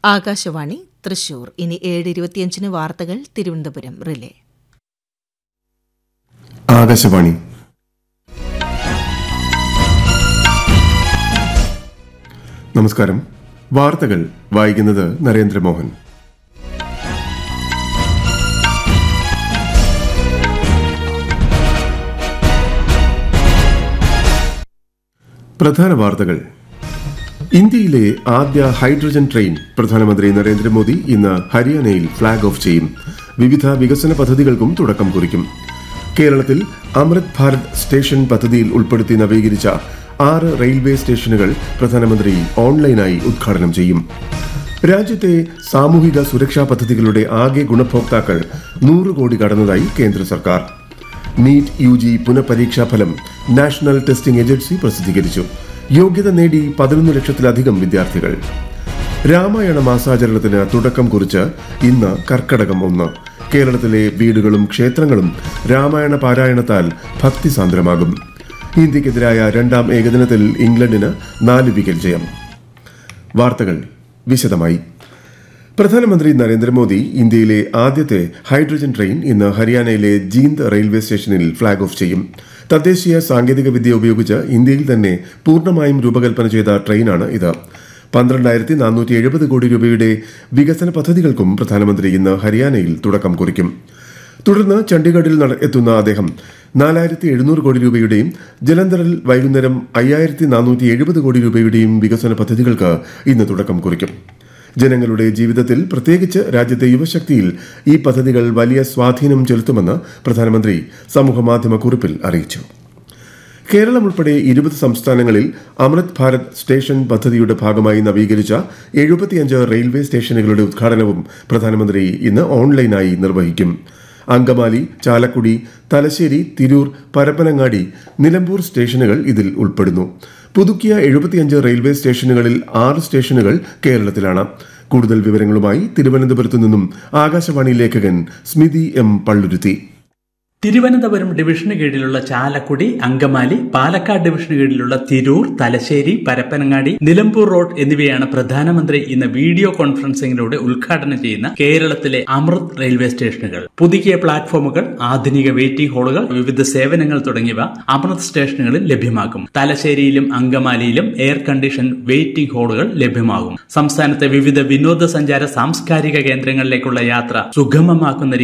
ആകാശവാണി തൃശൂർ ഇനി ഏഴ് ഇരുപത്തിയഞ്ചിന് വാർത്തകൾ തിരുവനന്തപുരം റിലേ ആകാശവാണി നമസ്കാരം വാർത്തകൾ വായിക്കുന്നത് നരേന്ദ്രമോഹൻ പ്രധാന വാർത്തകൾ ഇന്ത്യയിലെ ആദ്യ ഹൈഡ്രജൻ ട്രെയിൻ പ്രധാനമന്ത്രി നരേന്ദ്രമോദി ഇന്ന് ഹരിയാനയിൽ ഫ്ളാഗ് ഓഫ് ചെയ്യും വിവിധ വികസന പദ്ധതികൾക്കും തുടക്കം കുറിക്കും കേരളത്തിൽ അമൃത് ഭാരത് സ്റ്റേഷൻ പദ്ധതിയിൽ ഉൾപ്പെടുത്തി നവീകരിച്ച ആറ് റെയിൽവേ സ്റ്റേഷനുകൾ പ്രധാനമന്ത്രി ഓൺലൈനായി ഉദ്ഘാടനം ചെയ്യും രാജ്യത്തെ സാമൂഹിക സുരക്ഷാ പദ്ധതികളുടെ ആകെ ഗുണഭോക്താക്കൾ നൂറ് കോടി കടന്നതായി കേന്ദ്ര സർക്കാർ നീറ്റ് യു ജി പുനഃപരീക്ഷാ ഫലം നാഷണൽ ടെസ്റ്റിംഗ് ഏജൻസി പ്രസിദ്ധീകരിച്ചു യോഗ്യത നേടി പതിനൊന്ന് ലക്ഷത്തിലധികം വിദ്യാർത്ഥികൾ രാമായണ മാസാചരണത്തിന് തുടക്കം കുറിച്ച് ഇന്ന് കർക്കടകം ഒന്ന് കേരളത്തിലെ വീടുകളും ക്ഷേത്രങ്ങളും രാമായണ പാരായണത്താൽ ഭക്തിസാന്ദ്രമാകും ഇന്ത്യക്കെതിരായ രണ്ടാം ഏകദിനത്തിൽ ഇംഗ്ലണ്ടിന് നാല് വിക്കറ്റ് ജയം വാർത്തകൾ വിശദമായി പ്രധാനമന്ത്രി നരേന്ദ്രമോദി ഇന്ത്യയിലെ ആദ്യത്തെ ഹൈഡ്രജൻ ട്രെയിൻ ഇന്ന് ഹരിയാനയിലെ ജീന്ദ് റെയിൽവേ സ്റ്റേഷനിൽ ഫ്ളാഗ് ഓഫ് ചെയ്യും തദ്ദേശീയ സാങ്കേതിക വിദ്യ ഉപയോഗിച്ച് ഇന്ത്യയിൽ തന്നെ പൂർണ്ണമായും രൂപകൽപ്പന ചെയ്ത ട്രെയിനാണ് ഇത് പന്ത്രണ്ടായിരത്തി നാനൂറ്റി എഴുപത് കോടി രൂപയുടെ വികസന പദ്ധതികൾക്കും പ്രധാനമന്ത്രി ഇന്ന് ഹരിയാനയിൽ തുടക്കം കുറിക്കും തുടർന്ന് ചണ്ഡീഗഡിൽ നട- എത്തുന്ന അദ്ദേഹം നാലായിരത്തി എഴുന്നൂറ് കോടി രൂപയുടെയും ജലന്ധറിൽ വൈകുന്നേരം അയ്യായിരത്തി നാനൂറ്റി എഴുപത് കോടി രൂപയുടെയും വികസന പദ്ധതികൾക്ക് ഇന്ന് തുടക്കം കുറിക്കും ജനങ്ങളുടെ ജീവിതത്തിൽ പ്രത്യേകിച്ച് രാജ്യത്തെ യുവശക്തിയിൽ ഈ പദ്ധതികൾ വലിയ സ്വാധീനം ചെലുത്തുമെന്ന് പ്രധാനമന്ത്രി സമൂഹമാധ്യമ കുറിപ്പിൽ അറിയിച്ചു കേരളം ഉൾപ്പെടെ ഇരുപത് സംസ്ഥാനങ്ങളിൽ അമൃത് ഭാരത് സ്റ്റേഷൻ പദ്ധതിയുടെ ഭാഗമായി നവീകരിച്ച എഴുപത്തിയഞ്ച് റെയിൽവേ സ്റ്റേഷനുകളുടെ ഉദ്ഘാടനവും പ്രധാനമന്ത്രി ഇന്ന് ഓൺലൈനായി നിർവഹിക്കും അങ്കമാലി ചാലക്കുടി തലശ്ശേരി തിരൂർ പരപ്പനങ്ങാടി നിലമ്പൂർ സ്റ്റേഷനുകൾ ഇതിൽ ഉൾപ്പെടുന്നു പുതുക്കിയ എഴുപത്തിയഞ്ച് റെയിൽവേ സ്റ്റേഷനുകളിൽ ആറ് സ്റ്റേഷനുകൾ കേരളത്തിലാണ് കൂടുതൽ വിവരങ്ങളുമായി തിരുവനന്തപുരത്തു നിന്നും ആകാശവാണി ലേഖകൻ സ്മിതി എം പള്ളുരുത്തി തിരുവനന്തപുരം ഡിവിഷന് കീഴിലുള്ള ചാലക്കുടി അങ്കമാലി പാലക്കാട് ഡിവിഷന് കീഴിലുള്ള തിരൂർ തലശ്ശേരി പരപ്പനങ്ങാടി നിലമ്പൂർ റോഡ് എന്നിവയാണ് പ്രധാനമന്ത്രി ഇന്ന് വീഡിയോ കോൺഫറൻസിംഗിലൂടെ ഉദ്ഘാടനം ചെയ്യുന്ന കേരളത്തിലെ അമൃത് റെയിൽവേ സ്റ്റേഷനുകൾ പുതുക്കിയ പ്ലാറ്റ്ഫോമുകൾ ആധുനിക വെയിറ്റിംഗ് ഹാളുകൾ വിവിധ സേവനങ്ങൾ തുടങ്ങിയവ അമൃത് സ്റ്റേഷനുകളിൽ ലഭ്യമാക്കും തലശ്ശേരിയിലും അങ്കമാലിയിലും എയർ കണ്ടീഷൻ വെയിറ്റിംഗ് ഹാളുകൾ ലഭ്യമാകും സംസ്ഥാനത്തെ വിവിധ വിനോദസഞ്ചാര സാംസ്കാരിക കേന്ദ്രങ്ങളിലേക്കുള്ള യാത്ര സുഗമമാക്കുന്ന